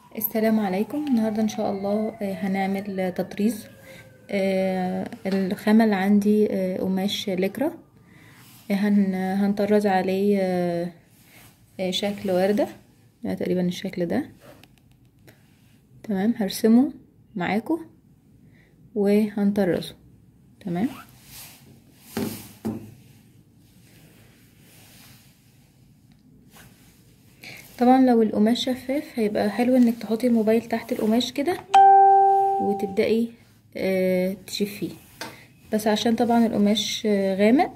السلام عليكم النهاردة ان شاء الله آه، هنعمل تطريز آه، الخامة اللي عندي آه، قماش لكرة هن هنطرز عليه آه، آه، شكل وردة ده تقريبا الشكل ده تمام هرسمه معاكم وهنطرزه تمام طبعا لو القماش شفاف هيبقى حلو انك تحطي الموبايل تحت القماش كده وتبدأي آه تشفيه بس عشان طبعا القماش آه غامق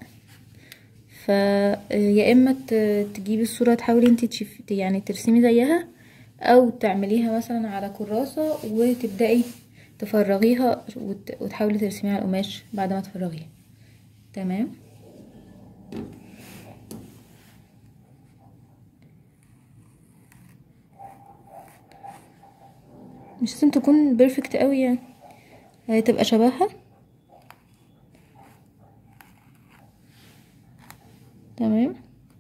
فيا اما تجيبي الصورة تحاولي انتي تشفي يعني ترسمي زيها او تعمليها مثلا على كراسة وتبدأي تفرغيها وت- وتحاولي ترسميها على القماش بعد ما تفرغيها تمام مش لازم تكون بيرفكت قوي يعني هتبقى شبهها تمام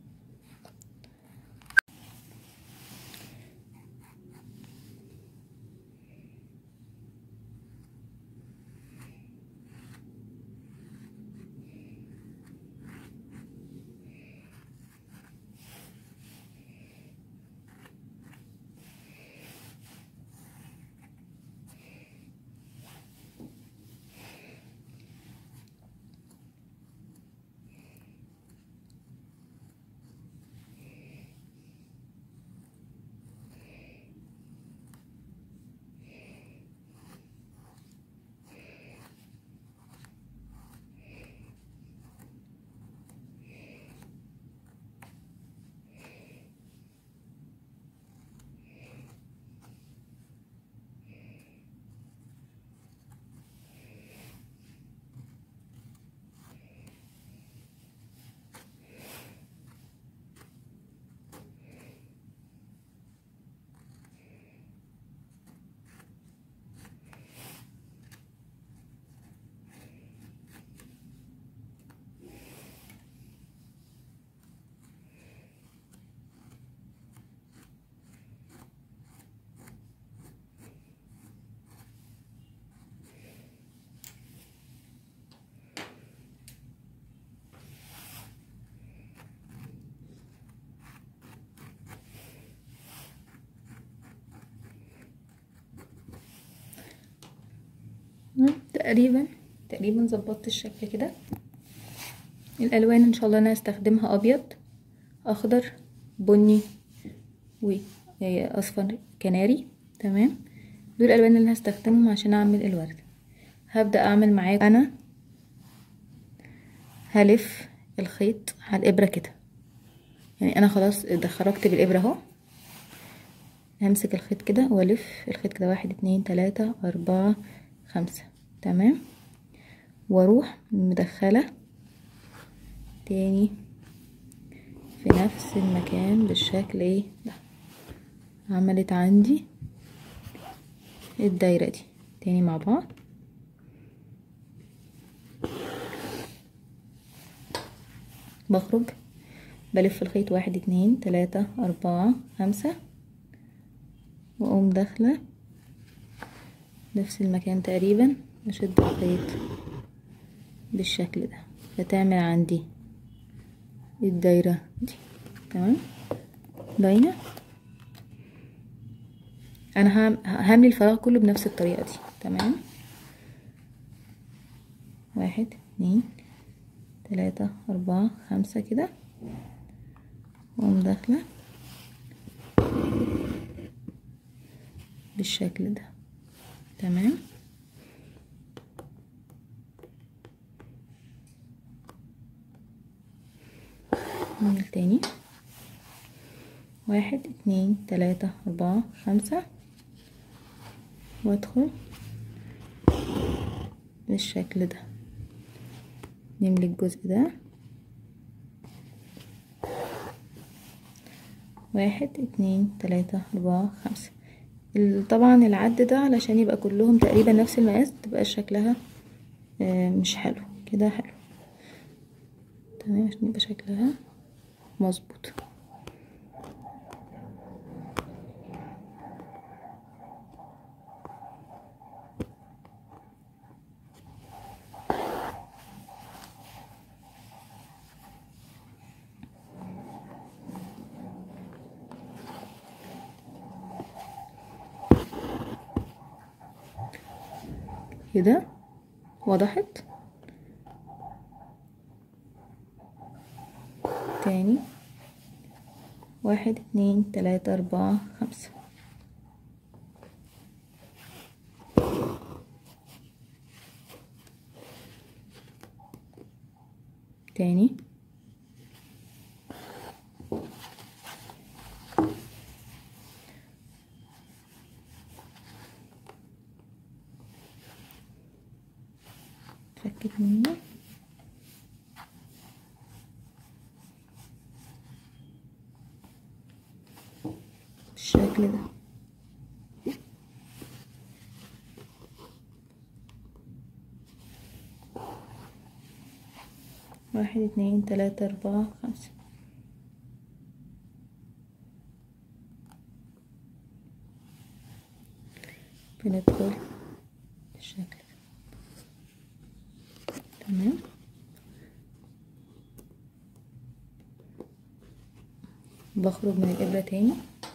تقريبا تقريبا ظبطت الشكل كده الالوان ان شاء الله انا هستخدمها ابيض اخضر بني واصفر كناري تمام دول الالوان اللي هستخدمهم عشان اعمل الورد هبدا اعمل معاكم انا هلف الخيط على الابره كده يعني انا خلاص خرجت بالابره اهو همسك الخيط كده والف الخيط كده واحد اتنين تلاتة اربعة خمسة تمام واروح مدخلة تاني في نفس المكان بالشكل ايه ده عملت عندي الدايرة دي تاني مع بعض بخرج بلف الخيط واحد اتنين تلاتة اربعة خمسة واقوم داخلة نفس المكان تقريبا اشد الخيط بالشكل ده فتعمل عندي الدايرة دي تمام باينة انا هملي الفراغ كله بنفس الطريقة دي تمام واحد اتنين تلاتة اربعة خمسة كده واقوم داخلة بالشكل ده تمام نعمل تاني واحد اتنين تلاتة اربعة خمسة وادخل بالشكل ده نملي الجزء ده واحد اتنين تلاتة اربعة خمسة طبعا العد ده علشان يبقى كلهم تقريبا نفس المقاس تبقى شكلها مش حلو كده حلو تمام عشان يبقى شكلها مظبوط كده وضحت تاني واحد اتنين تلاتة اربعة خمسة تاني اتأكد منه بالشكل ده واحد اتنين تلاتة اربعة خمسة بندخل بالشكل ده تمام بخرج من الإبرة تاني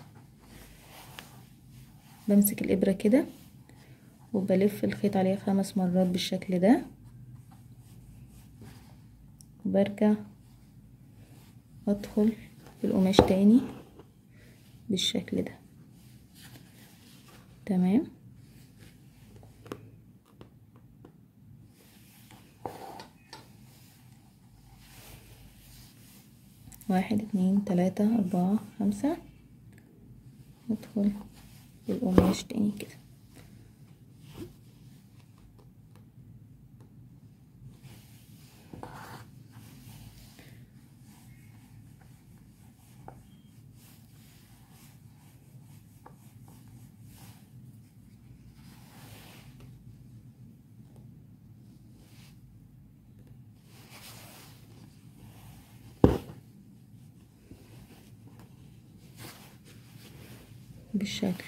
بمسك الإبرة كده وبلف الخيط عليها خمس مرات بالشكل ده وبرجع أدخل في القماش تاني بالشكل ده تمام واحد اتنين تلاتة أربعة خمسة ندخل في القماش تاني كده بالشكل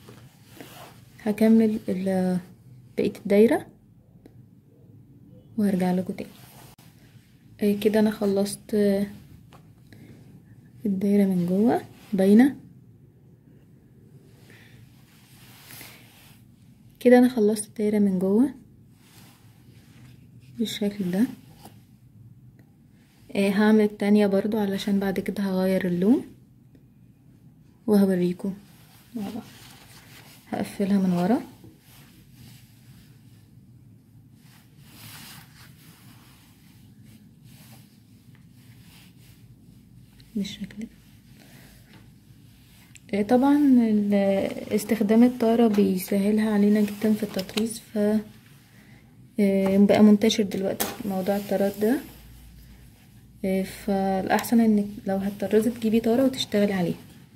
هكمل بقية الدايرة وهرجع لكم تاني آه كده انا خلصت الدايرة من جوه باينة كده انا خلصت الدايرة من جوه بالشكل ده آه هعمل التانية برضو علشان بعد كده هغير اللون وهوريكم مع بعض هقفلها من ورا بالشكل ده طبعا استخدام الطارة بيسهلها علينا جدا في التطريز ف بقى منتشر دلوقتي موضوع الطارات ده فالأحسن انك لو هتطرزي تجيبي طارة وتشتغلي عليها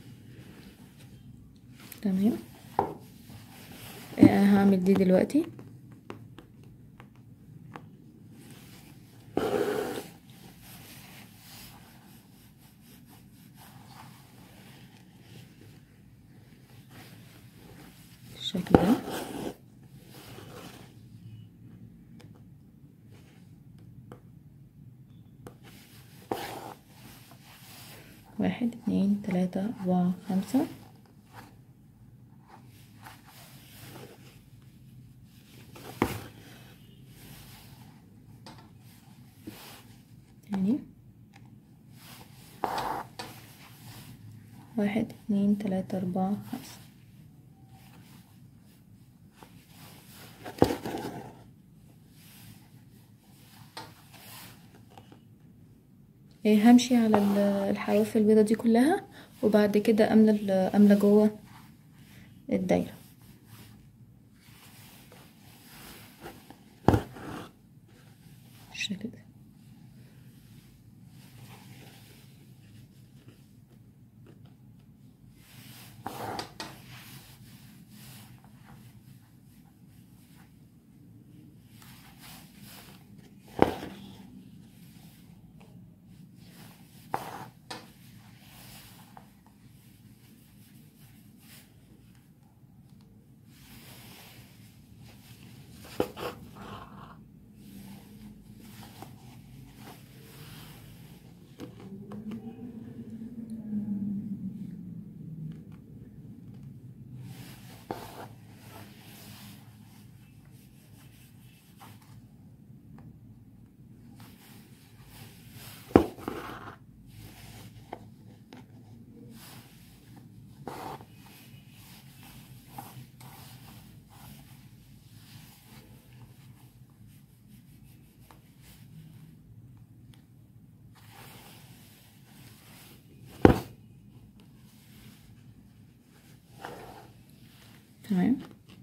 تمام انا هعمل دي دلوقتي بالشكل ده واحد اتنين تلاتة اربعة خمسة تاني واحد اتنين تلاتة اربعة خمسة همشي على الحواف البيضة دي كلها وبعد كده املى املى جوه الدايرة بالشكل ده تمام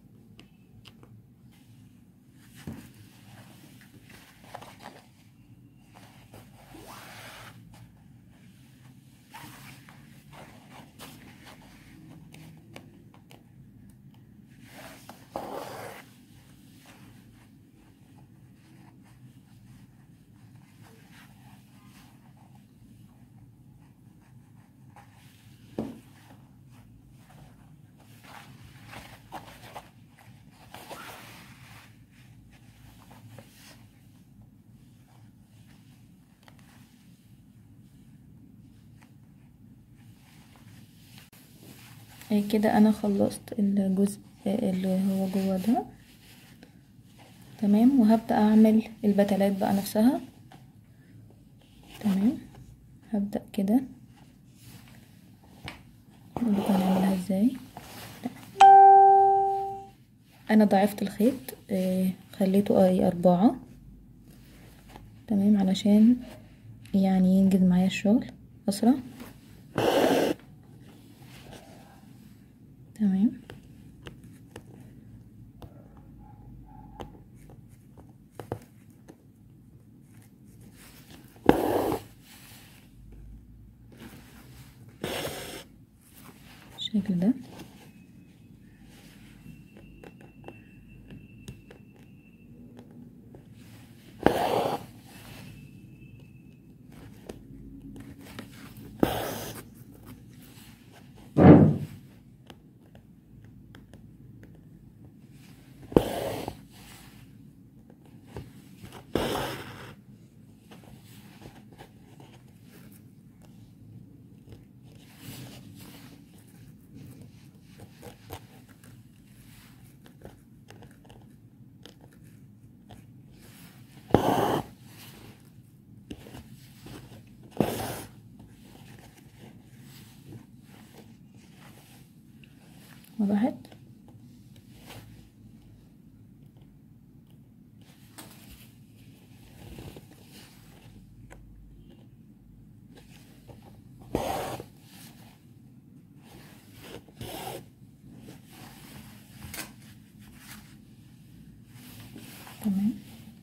آه، كده انا خلصت الجزء اللي هو جوه ده تمام وهبدأ اعمل البتلات بقى نفسها تمام هبدأ كده اقولكم هنعملها ازاي انا ضاعفت الخيط آه، خليته اي اربعة تمام علشان يعني ينجز معايا الشغل اسرع تمام بالشكل ده وضحت تمام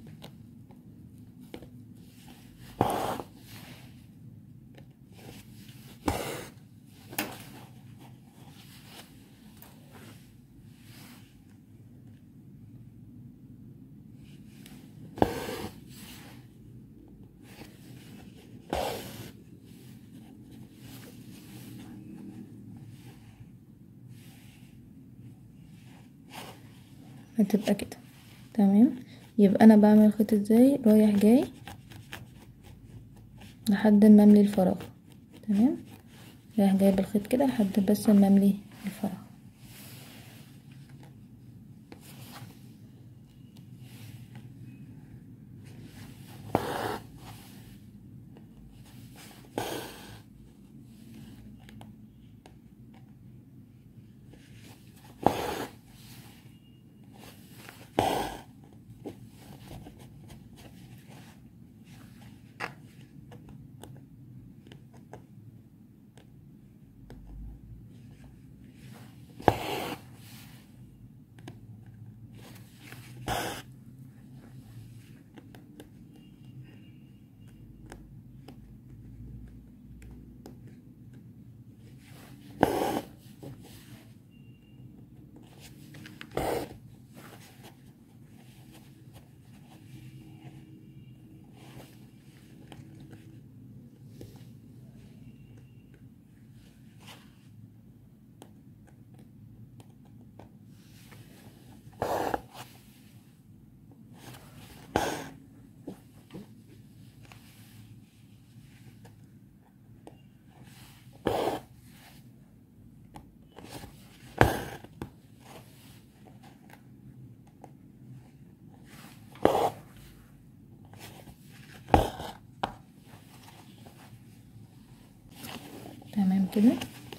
هتبقى كده تمام يبقى انا بعمل الخيط ازاي رايح جاي لحد ما املي الفراغ تمام رايح جاي بالخيط كده لحد بس ما املي الفراغ تمام كده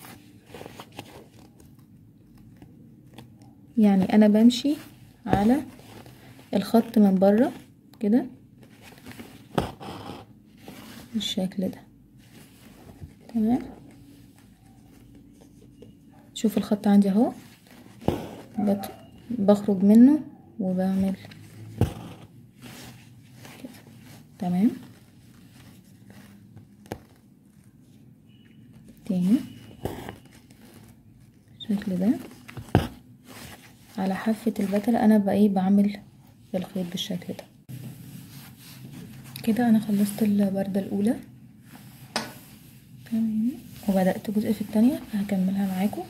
يعني انا بمشي على الخط من بره كده بالشكل ده تمام شوف الخط عندي اهو بت... بخرج منه وبعمل كده تمام تاني بالشكل ده على حافة البتلة انا بقى ايه بعمل الخيط بالشكل ده كده انا خلصت الوردة الاولى تمام وبدأت جزء في التانية فهكملها معاكم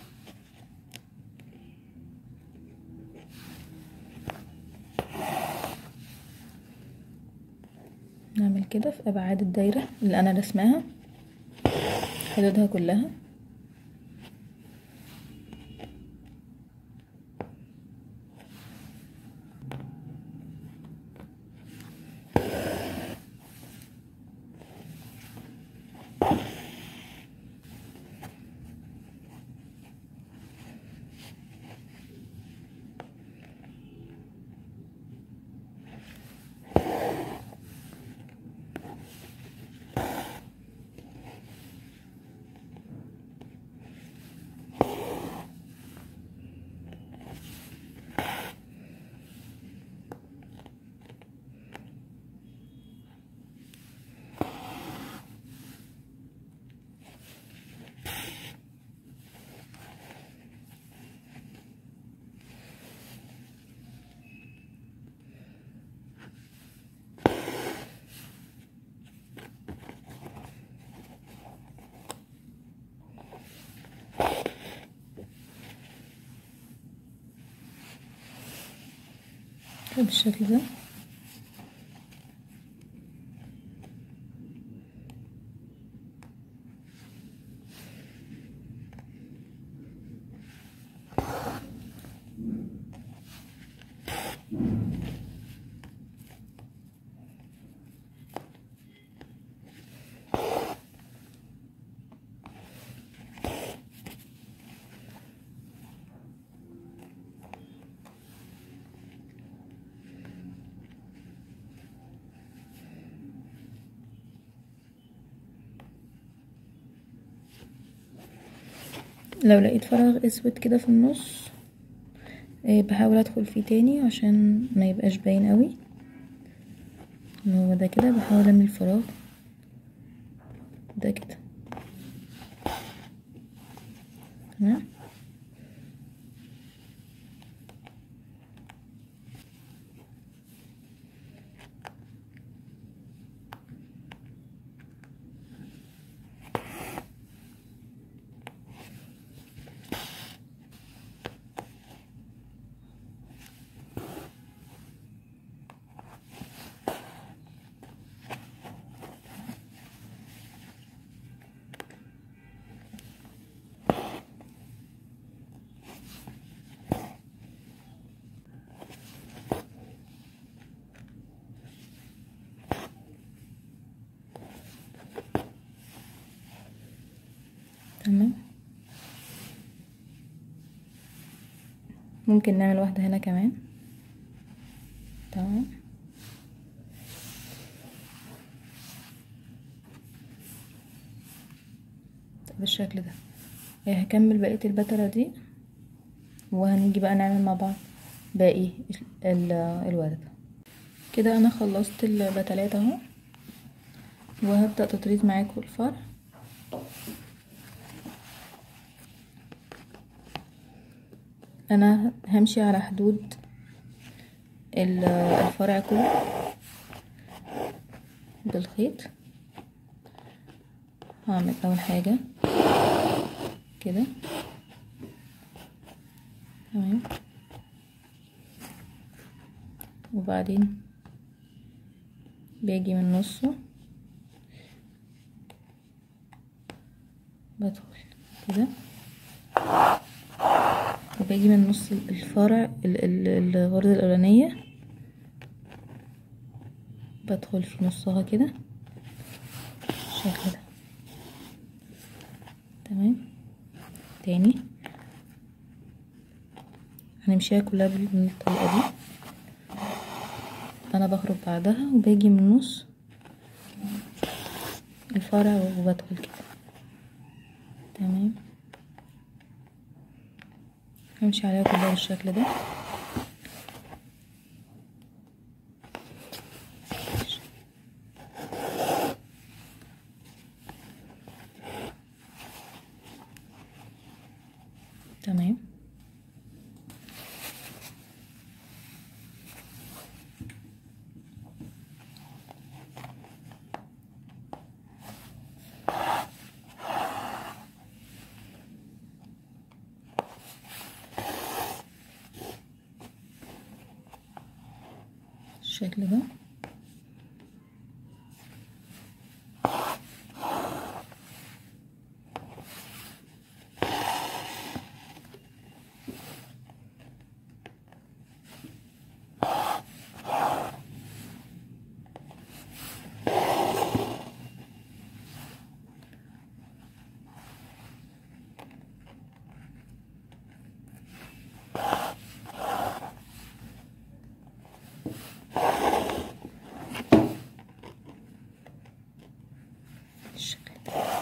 نعمل كده في ابعاد الدايرة اللي انا رسماها حدودها كلها بالشكل ده لو لقيت فراغ اسود كده في النص إيه بحاول ادخل فيه تاني عشان ما يبقاش باين قوي ان هو ده كده بحاول املي الفراغ ده كده تمام تمام ممكن نعمل واحدة هنا كمان تمام بالشكل ده هكمل بقية البترة دي وهنيجي بقى نعمل مع بعض باقي الوردة كده انا خلصت البتلات اهو وهبدأ تطريز معاكم الفرع انا همشي على حدود الفرع كله بالخيط هعمل اول حاجة كده تمام وبعدين باجي من نصه بدخل كده وباجي من نص الفرع الغرزة الأولانية بدخل في نصها كده بالشكل ده تمام تاني هنمشيها كلها بالطريقة دي انا بخرج بعدها وباجي من النص الفرع وبدخل كده تمام همشي عليها كلها بالشكل ده تمام بالشكل ده بالشكل ده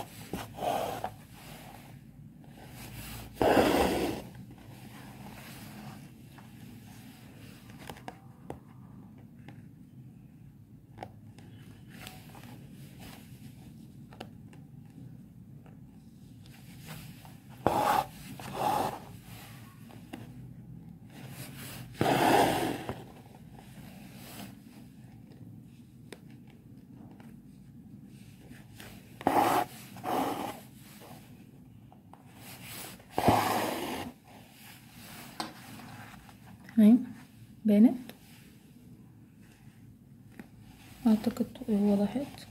تمام بانت اعتقد وضحت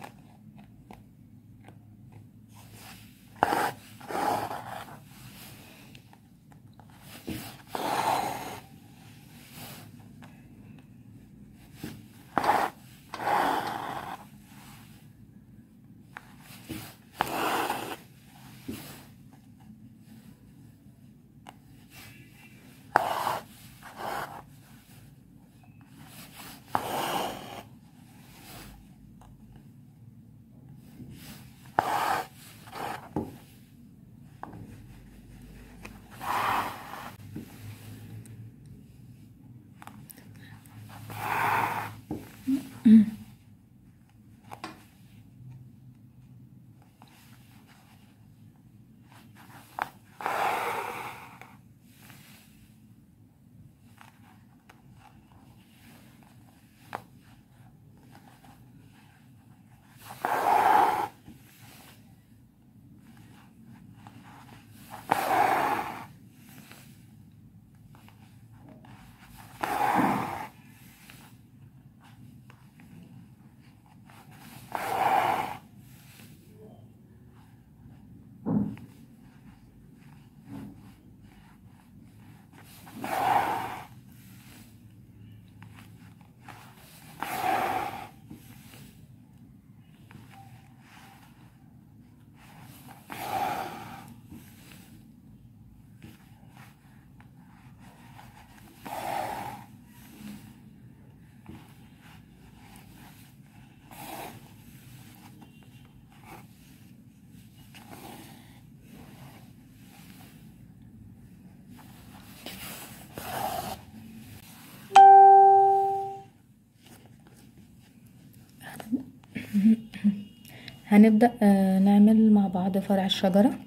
هنبدأ آه، نعمل مع بعض فرع الشجرة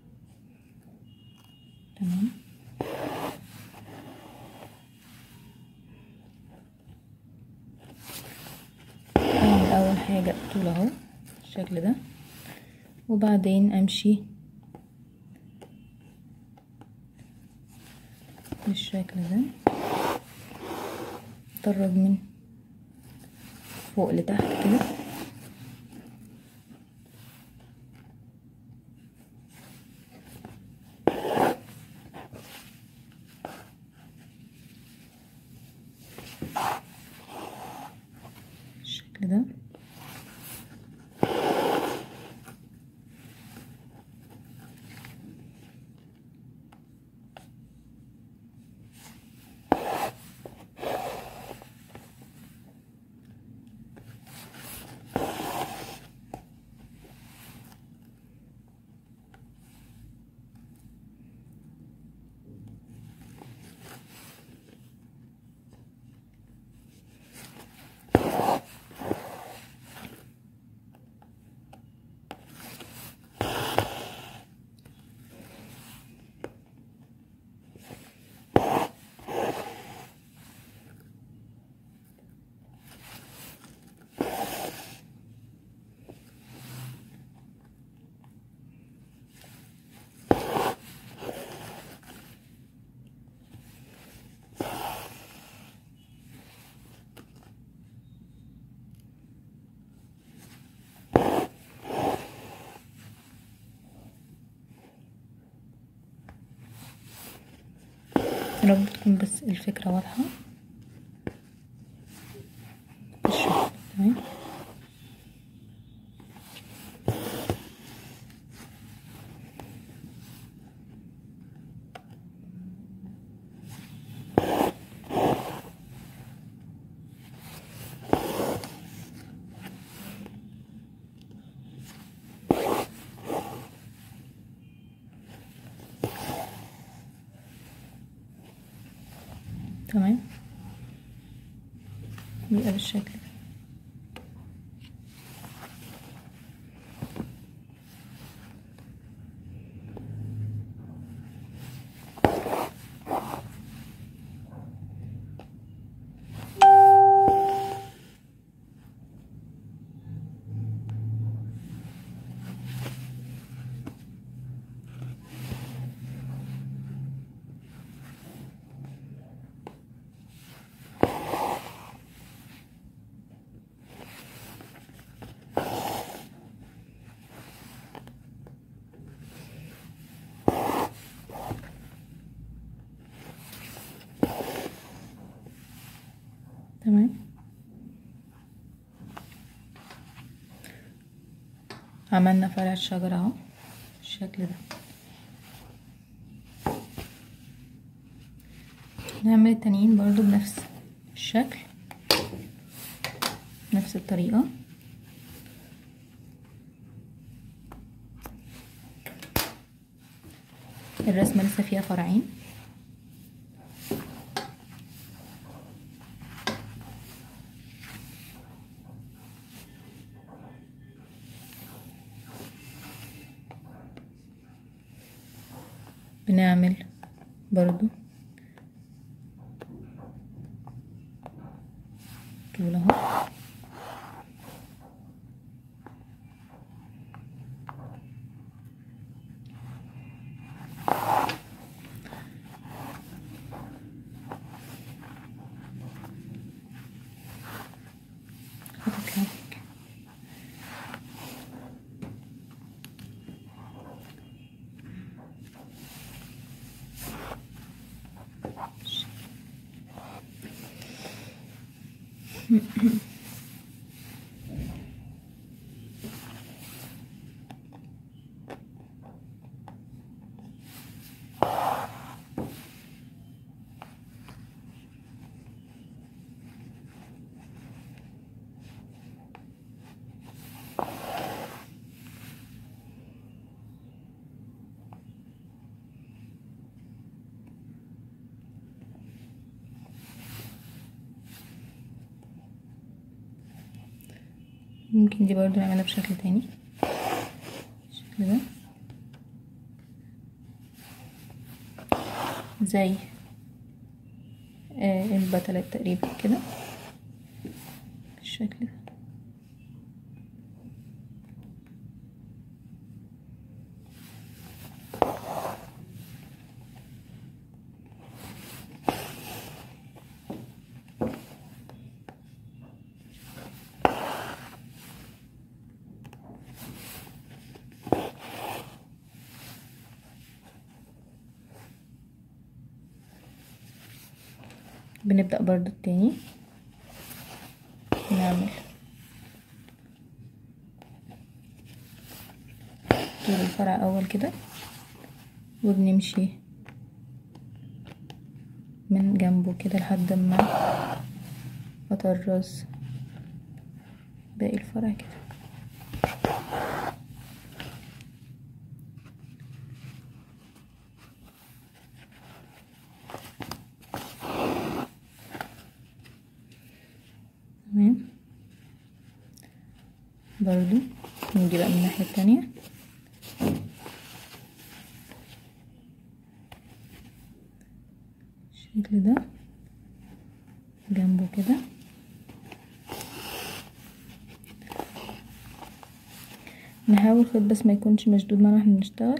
تمام اعمل اول حاجة طول اهو بالشكل ده وبعدين امشي بالشكل ده اتدرج من فوق لتحت كده بالشكل ده يا رب تكون بس الفكرة واضحة بالشكل تمام تمام يبقى بالشكل ده تمام عملنا فرع الشجرة اهو بالشكل ده نعمل التانيين برضو بنفس الشكل نفس الطريقة الرسمة لسه فيها فرعين بنعمل برضو طول اهو هتطلع لك. ممكن دي برضو نعملها بشكل تاني بالشكل ده زي آه البتلات تقريبا كده بالشكل ده بنبدأ برضو التاني نعمل طول الفرع أول كده وبنمشي من جنبه كده لحد ما أطرز باقي الفرع كده تمام برضو نيجي بقى من الناحية التانية الشكل ده جنبه كده نحاول خيط بس ما يكونش مشدود معانا احنا بنشتغل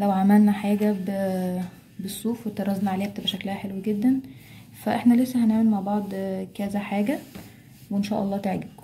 لو عملنا حاجة بالصوف وطرزنا عليها بتبقى شكلها حلو جدا فاحنا لسه هنعمل مع بعض كذا حاجة وان شاء الله تعجبكم